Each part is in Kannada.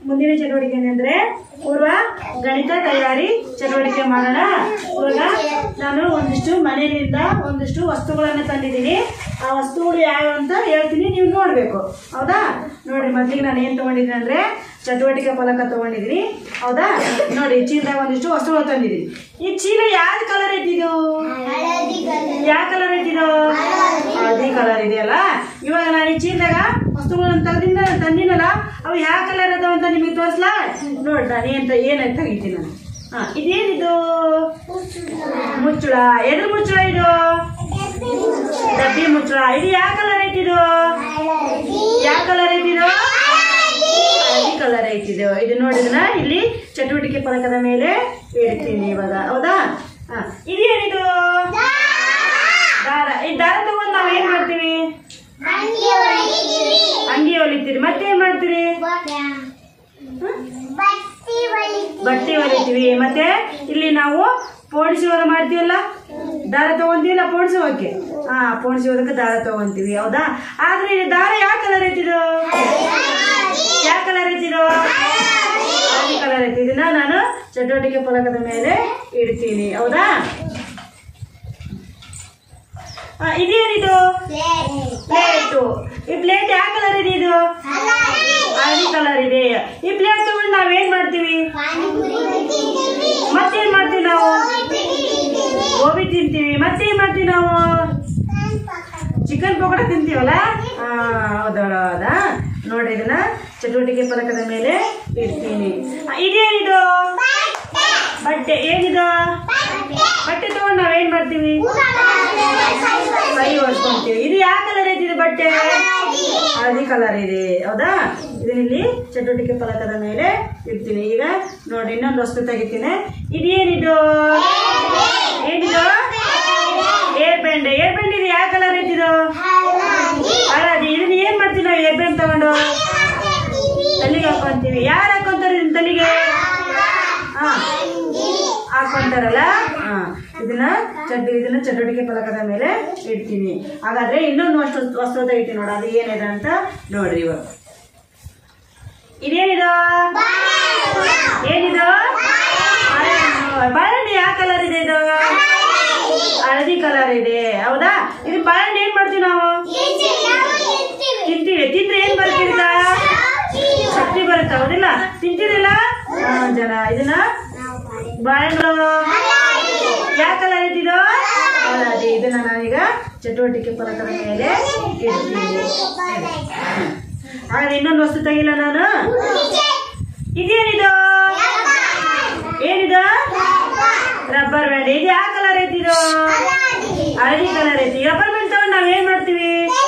ಮುಂದಿನ ಚಟುವಟಿಕೆ ಏನಂದ್ರೆ ಪೂರ್ವ ಗಣಿತ ತಯಾರಿ ಚಟುವಟಿಕೆ ಮಾಡೋಣ ಇವಾಗ ನಾನು ಒಂದಿಷ್ಟು ಮನೆಯಿಂದ ಒಂದಿಷ್ಟು ವಸ್ತುಗಳನ್ನ ತಂದಿದ್ದೀನಿ ಆ ವಸ್ತುಗಳು ಯಾವ್ಯಾವ ಅಂತ ಹೇಳ್ತೀನಿ ನೀವು ನೋಡ್ಬೇಕು ಹೌದಾ ನೋಡ್ರಿ ಮೊದ್ಲಿಗೆ ನಾನು ಏನ್ ತಗೊಂಡಿದ್ದೀನಿ ಅಂದ್ರೆ ಚಟುವಟಿಕೆ ಫಲಕ ತಗೊಂಡಿದ್ದೀನಿ ಹೌದಾ ನೋಡಿ ಚೀಲದಾಗ ಒಂದಿಷ್ಟು ವಸ್ತುಗಳು ತಂದಿದ್ದೀನಿ ಈ ಚೀಲ ಯಾವ್ದು ಕಲರ್ ಐತಿದು ಯಾವ ಕಲರ್ ಐತಿದು ಹಳದಿ ಕಲರ್ ಇದೆಯಲ್ಲ ಇವಾಗ ನಾನು ಈ ಚೀಲದಾಗ ವಸ್ತುಗಳನ್ನ ತೆಗ್ದಿನ ತಂದಿನಲ್ಲ ಅವು ಯಾವ ಕಲರ್ ಅದಾವ ಅಂತ ನಿಮಗೆ ತೋರಿಸ್ಲಾ ನೋಡ್ ನಾನು ಏನ್ ಏನಾಯ್ತು ತೆಗಿತೀನಿ ನಾನು ಹಾ ಇದೇನಿದು ಮುಚ್ಚಳ ಎದ್ರ ಮುಚ್ಚಳ ಇದು ಡಬ್ಬಿ ಮುಚ್ಚಳ ಇದು ಯಾವ ಕಲರ್ ಐತಿದು ಯಾವ ಕಲರ್ ಐತಿದು ಹಳದಿ ಕಲರ್ ಐತಿದು ಇದು ನೋಡಿದ್ನ ಇಲ್ಲಿ ಚಟುವಟಿಕೆ ಫಲಕದ ಮೇಲೆ ಇಡ್ತೀನಿ ಇವಾಗ ಹೌದಾ ಹಾ ಇದೇನಿದು ದಾರ ಈ ದಾರ ತಗೊಂಡ್ ನಾವ್ ಏನ್ ಮಾಡ್ತೀವಿ ಅಂಗಿ ಹೊಲಿತೀರಿ ಮತ್ತೆ ಏನ್ ಮಾಡ್ತೀರಿ ಬಟ್ಟೆ ಹೊಲಿತೀವಿ ಮತ್ತೆ ಇಲ್ಲಿ ನಾವು ಪೋಣಿಸುವಾಗ ಮಾಡ್ತೀವಲ್ಲ ದಾರ ತಗೊಂತೀವಲ್ಲ ಪೋಣಿಸೋಕೆ ಹಾ ಪೋಣಿಸೋದಕ್ಕೆ ದಾರ ತಗೊಂತೀವಿ ಹೌದಾ ಆದ್ರೆ ಇದು ದಾರ ಯಾವ ಕಲರ್ ಐತಿದು ಯಾವ ಕಲರ್ ಐತಿದು ಹಳದಿ ಕಲರ್ ಐತಿ ಇದನ್ನ ನಾನು ಚಟುವಟಿಕೆ ಫಲಕದ ಮೇಲೆ ಇಡ್ತೀನಿ ಹೌದಾ ಆ, ಇದೇನಿದು ಪ್ಲೇಟು ಈ ಪ್ಲೇಟ್ ಯಾವ ಕಲರ್ ಇದೆ ಇದು ಹಳದಿ ಕಲರ್ ಇದೆ ಈ ಪ್ಲೇಟ್ ತಗೊಂಡು ನಾವೇನ್ ಮಾಡ್ತೀವಿ ಮತ್ತೇನ್ ಮಾಡ್ತೀವಿ ನಾವು ಗೋಬಿ ತಿಂತೀವಿ ಮತ್ತೇನ್ ಮಾಡ್ತೀವಿ ನಾವು ಚಿಕನ್ ಪಕೋಡ ತಿಂತೀವಲ್ಲ ಹಾ ಹೌದೌದು ಹೌದಾ ನೋಡಿ ಇದನ್ನ ಚಟುವಟಿಕೆ ಫಲಕದ ಮೇಲೆ ಇಡ್ತೀನಿ ಆ, ಇದೇನಿದು ಬಟ್ಟೆ ಏನಿದು ಬಟ್ಟೆ ತಗೊಂಡು ನಾವೇನ್ ಮಾಡ್ತೀವಿ ಕೈ ಒರೆಸ್ಕೊಂತೀವಿ ಇದು ಯಾವ ಕಲರ್ ಐತಿ ಇದು ಬಟ್ಟೆ ಹಳದಿ ಕಲರ್ ಇದೆ ಹೌದಾ ಇದನ್ನಿಲ್ಲಿ ಚಟುವಟಿಕೆ ಫಲಕದ ಮೇಲೆ ಇಡ್ತೀನಿ ಈಗ ನೋಡಿ ಇನ್ನೊಂದು ವಸ್ತು ತೆಗಿತೀನಿ ಇದೇನಿದು ಏನಿದು ಏರ್ ಬೆಂಡ್ ಏರ್ ಬೆಂಡ್ ಇದು ಯಾವ ಕಲರ್ ಐತಿದು ಹಳದಿ ಇದನ್ನ ಏನ್ ಮಾಡ್ತೀವಿ ನಾವು ಏರ್ ಬೆಂಡ್ ತಗೊಂಡು ತಲೆಗೆ ಹಾಕೊಂತೀವಿ ಯಾರು ಹಾಕೊಂತಾರೆ ಇದನ್ನ ತಲೆಗೆ ಹಾ ಹಾಕೊಂತಾರಲ್ಲ ಹಾ ಇದನ್ನ ಚಟ್ ಇದನ್ನ ಚಟುವಟಿಕೆ ಫಲಕದ ಮೇಲೆ ಇಡ್ತೀನಿ ಹಾಗಾದ್ರೆ ಇನ್ನೊಂದು ವಸ್ತು ವಸ್ತು ತೆಗಿತೀನಿ ನೋಡ ಅದು ಏನಿದೆ ಅಂತ ನೋಡ್ರಿ ಇವಾಗ ಇದೇನಿದು ಏನಿದು ಬಾಳೆಹಣ್ಣು ಬಾಳೆಹಣ್ಣು ಯಾವ ಕಲರ್ ಇದೆ ಇದು ಹಳದಿ ಕಲರ್ ಇದೆ ಹೌದಾ ಇದು ಬಾಳೆಹಣ್ಣು ಏನ್ ಮಾಡ್ತೀವಿ ನಾವು ತಿಂತೀವಿ ತಿಂದ್ರೆ ಏನ್ ಬರ್ತಿರ್ತ ಶಕ್ತಿ ಬರುತ್ತೆ ಹೌದಿಲ್ಲ ತಿಂತೀರಿಲ್ಲ ಹಾ, ಜನ ಇದನ್ನ ಬಾಳೆಹಣ್ಣು ಯಾವ ಕಲರ್ ಇದ್ದಿದ್ದು ಹಳದಿ ಇದನ್ನ ನಾನೀಗ ಚಟುವಟಿಕೆ ಫಲಕದ ಮೇಲೆ ಇಡ್ತೀನಿ ಹಾಗಾದ್ರೆ ಇನ್ನೊಂದು ವಸ್ತು ತೆಗಿಲ್ಲ ನಾನು ಇದೇನಿದು ಏನಿದು ರಬ್ಬರ್ ಬ್ಯಾಂಡ್ ಇದು ಯಾವ ಕಲರ್ ಐತಿದು ಹಳದಿ ಕಲರ್ ಐತಿ ರಬ್ಬರ್ ಬ್ಯಾಂಡ್ ತಗೊಂಡು ನಾವ್ ಏನ್ ಮಾಡ್ತೀವಿ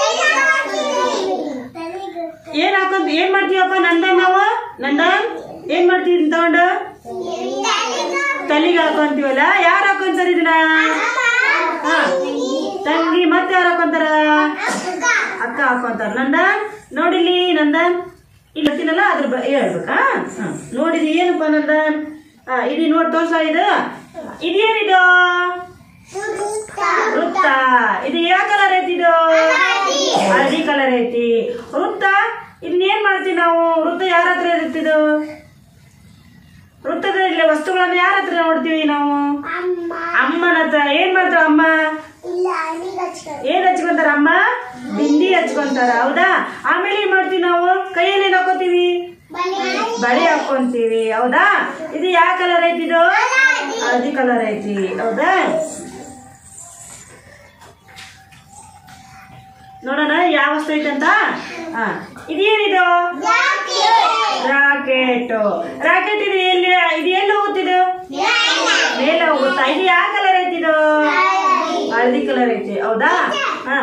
ಏನ್ ಹಾಕೊಂಡ್ ಏನ್ ಮಾಡ್ತೀವಪ್ಪ ನಂದನ್ ನಾವು ನಂದನ್ ಏನ್ ಮಾಡ್ತೀವಿ ಇದನ್ನ ತಗೊಂಡು ತಲೆಗೆ ಹಾಕೊಂತೀವಲ್ಲ ಯಾರು ಹಾಕೊಂತಾರ ಇದನ್ನ ಹಾ ತಂಗಿ ಮತ್ತೆ ಯಾರು ಹಾಕೊಂತಾರ ಅಕ್ಕ ಹಾಕೊಂತಾರ ನಂದನ್ ನೋಡಿಲಿ ನಂದನ್ ಇಲ್ಲಿ ಬರ್ತೀನಲ್ಲ ಅದ್ರ ಬ ಹೇಳ್ಬೇಕಾ ಹಾ. ನೋಡಿದಿ ಏನಪ್ಪ ನಂದನ್ ಹಾ ಇದು ನೋಡಿ ತೋರ್ಸ ಇದು ಇದೇನಿದು ವೃತ್ತ ಇದು ಯಾವ ಕಲರ್ ಐತಿ ಇದು ಹಳದಿ ಕಲರ್ ಐತಿ ವೃತ್ತ ಇನ್ನೇನ್ ಮಾಡ್ತೀವಿ ನಾವು ವೃತ್ತ ಯಾರ ಹತ್ರ ಇರುತ್ತಿದು ವೃತ್ತದಲ್ಲಿ ವಸ್ತುಗಳನ್ನ ಯಾರ ಹತ್ರ ನೋಡ್ತೀವಿ ನಾವು ಅಮ್ಮನ ಹತ್ರ ಏನ್ ಮಾಡ್ತಾರ ಅಮ್ಮ ಏನ್ ಹಚ್ಕೊಂತಾರ ಅಮ್ಮ ಬಿಂದಿ ಹಚ್ಕೊಂತಾರ ಹೌದಾ ಆಮೇಲೆ ಏನ್ ಮಾಡ್ತೀವಿ ನಾವು ಕೈಯಲ್ಲಿ ಏನ್ ಹಾಕೋತೀವಿ ಬಳಿ ಹಾಕೊಂತೀವಿ ಹೌದಾ ಇದು ಯಾವ ಕಲರ್ ಐತಿ ಇದು ಹಳದಿ ಕಲರ್ ಐತಿ ಹೌದಾ ನೋಡೋಣ ಯಾವ ವಸ್ತು ಐತಂತ ಹಾ ಇದೇನಿದು ರಾಕೆಟ್ ರಾಕೆಟ್ ಇದು ಎಲ್ಲಿ ಇದು ಎಲ್ಲಿ ಹೋಗುತ್ತಿದು ಮೇಲೆ ಹೋಗುತ್ತಾ ಇದು ಯಾವ ಕಲರ್ ಐತಿ ಇದು ಹಳದಿ ಕಲರ್ ಐತಿ ಹೌದಾ ಹಾ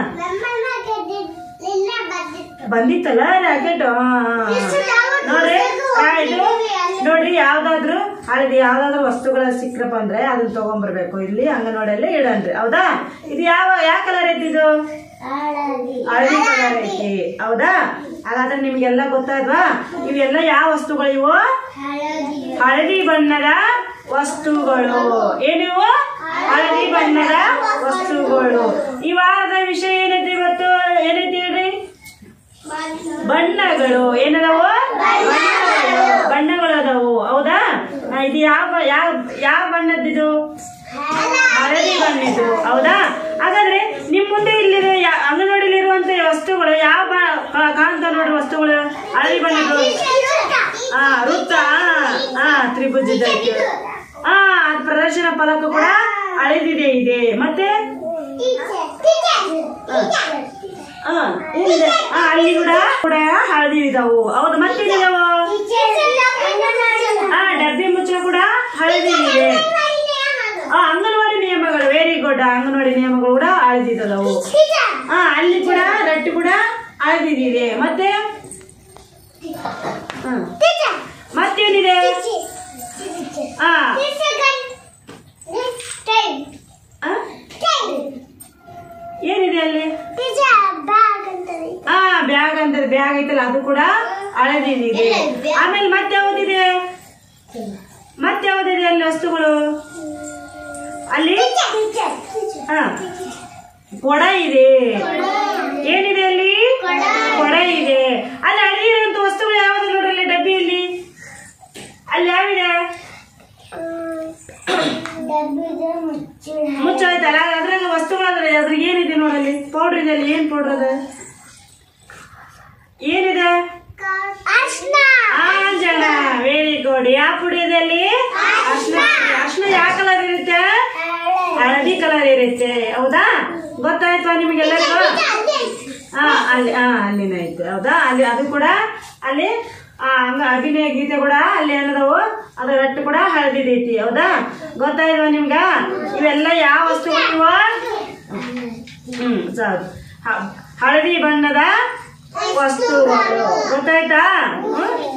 ಬಂದಿತ್ತಲ್ಲ ರಾಕೆಟ್ ನೋಡ್ರಿ ಆ, ಇದು ನೋಡ್ರಿ ಯಾವ್ದಾದ್ರು ಹಳದಿ ಯಾವ್ದಾದ್ರು ವಸ್ತುಗಳ ಸಿಕ್ರಪ್ಪ ಅಂದ್ರೆ ಅದನ್ನ ತಗೊಂಡ್ಬರ್ಬೇಕು ಇಲ್ಲಿ ಅಂಗನವಾಡಿಯಲ್ಲಿ ಇಡನ್ರಿ ಹೌದಾ ಇದು ಯಾವ ಯಾವ ಕಲರ್ ಐತಿ ಇದು ಹಳದಿ ಕಲರ್ ಐತಿ ಹೌದಾ ಹಾಗಾದ್ರೆ ನಿಮ್ಗೆಲ್ಲ ಗೊತ್ತಾದ್ವಾ ಇವೆಲ್ಲ ಯಾವ ವಸ್ತುಗಳು ಇವು ಹಳದಿ ಬಣ್ಣದ ವಸ್ತುಗಳು ಏನಿವು ಹಳದಿ ಬಣ್ಣದ ವಸ್ತುಗಳು ಈ ವಾರದ ವಿಷಯ ಏನೈತಿ ಇವತ್ತು ಏನೈತಿ ಹೇಳ್ರಿ ಬಣ್ಣಗಳು ಏನದಾವು ಬಣ್ಣಗಳು ಯಾವ ಬ- ಯಾವ ಯಾವ ಬಣ್ಣದ್ದಿದು ಹಳದಿ ಬಣ್ಣದ್ದು ಹೌದಾ ಹಾಗಾದ್ರೆ ನಿಮ್ ಮುಂದೆ ಇಲ್ಲಿರೋ ಯಾ- ಅಂಗನವಾಡಿಲಿರುವಂತ ವಸ್ತುಗಳು ಯಾವ ಬ- ಕಾ- ಕಾಣ್ತಾವ ನೋಡಿ ವಸ್ತುಗಳು ಹಳದಿ ಬಣ್ಣದ್ದು ಹಾ ವೃತ್ತ ಹಾ ತ್ರಿಭುಜದ ಹಾ ಅದ್ ಪ್ರದರ್ಶನ ಫಲಕ ಕೂಡ ಹಳದಿದೆ ಇದೆ ಮತ್ತೆ ಹಾ ಏನಿದೆ ಹಾ ಅಲ್ಲಿ ಕೂಡ ಕೂಡ ಹಳದಿ ಇದಾವು ಹೌದು ಮತ್ತೇನಿದಾವು ಹಾ ಡಬ್ಬಿ ಮುಚ್ಚಳ ಕೂಡ ಹಳದಿ ಇದೆ ಆ ಅಂಗನವಾಡಿ ನಿಯಮಗಳು ವೆರಿ ಗುಡ್ ಅಂಗನವಾಡಿ ನಿಯಮಗಳು ಕೂಡ ಹಳದಿದ್ದವು ಹಾ ಅಲ್ಲಿ ಕೂಡ ರಟ್ಟು ಕೂಡ ಹಳದಿದೆ ಮತ್ತೆ ಹಾ ಮತ್ತೇನಿದೆ ಹಾ ಆ? ಏನಿದೆ ಅಲ್ಲಿ ಹಾ ಬ್ಯಾಗ್ ಅಂತ ಬ್ಯಾಗ್ ಐತಲ್ಲ ಅದು ಕೂಡ ಹಳದಿದೆ ಆಮೇಲೆ ಮತ್ತೆ ಯಾವ್ದಿದೆ ಮತ್ತೆ ಯಾವ್ದಿದೆ ಅಲ್ಲಿ ವಸ್ತುಗಳು ಅಲ್ಲಿ ಹಾ ಕೊಡ ಇದೆ ಏನಿದೆ ಅಲ್ಲಿ ಕೊಡ ಇದೆ ಅಲ್ಲಿ ಅಡಿಯಿರುವಂತ ವಸ್ತುಗಳು ಯಾವ್ದು ನೋಡ್ರಿ ಡಬ್ಬಿಯಲ್ಲಿ ಅಲ್ಲಿ ಯಾವಿದೆ ಮುಚ್ಚಾಯ್ತಲ್ಲ ಅದ್ರಲ್ಲಿ ವಸ್ತುಗಳಾದ್ರೆ ಅದ್ರಾಗ ಏನಿದೆ ನೋಡಲ್ಲಿ ಪೌಡರ್ ಇದೆ ಅಲ್ಲಿ ಏನ್ ಪೌಡರ್ ಅದ ಏನಿದೆ ಆಂಜನ ವೆರಿ ಗುಡ್ ಯಾವ ಪುಡಿ ಇದೆ ಅಲ್ಲಿ ಅರ್ಶನ ಅರ್ಶನ ಯಾವ ಕಲರ್ ಇರುತ್ತೆ ಹಳದಿ ಕಲರ್ ಇರುತ್ತೆ ಹೌದಾ ಗೊತ್ತಾಯ್ತಾ ನಿಮಗೆಲ್ಲರಿಗೂ ಹಾ ಅಲ್ಲಿ ಹಾ ಅಲ್ಲಿನ ಐತೆ ಹೌದಾ ಅಲ್ಲಿ ಅದು ಕೂಡ ಅಲ್ಲಿ ಆ ಹಂಗ ಅಭಿನಯ ಗೀತೆ ಕೂಡ ಅಲ್ಲಿ ಏನದವು ಅದ್ರ ರಟ್ಟು ಕೂಡ ಹಳದಿದೈತಿ ಹೌದಾ ಗೊತ್ತಾಯ್ತವ ನಿಮ್ಗ ಇವೆಲ್ಲ ಯಾವ ವಸ್ತುಗಳು ಇವ ಹ್ಮ್ ಸಾಕು ಹ- ಹಳದಿ ಬಣ್ಣದ ವಸ್ತುಗಳು ಗೊತ್ತಾಯ್ತಾ ಹ್ಮ್?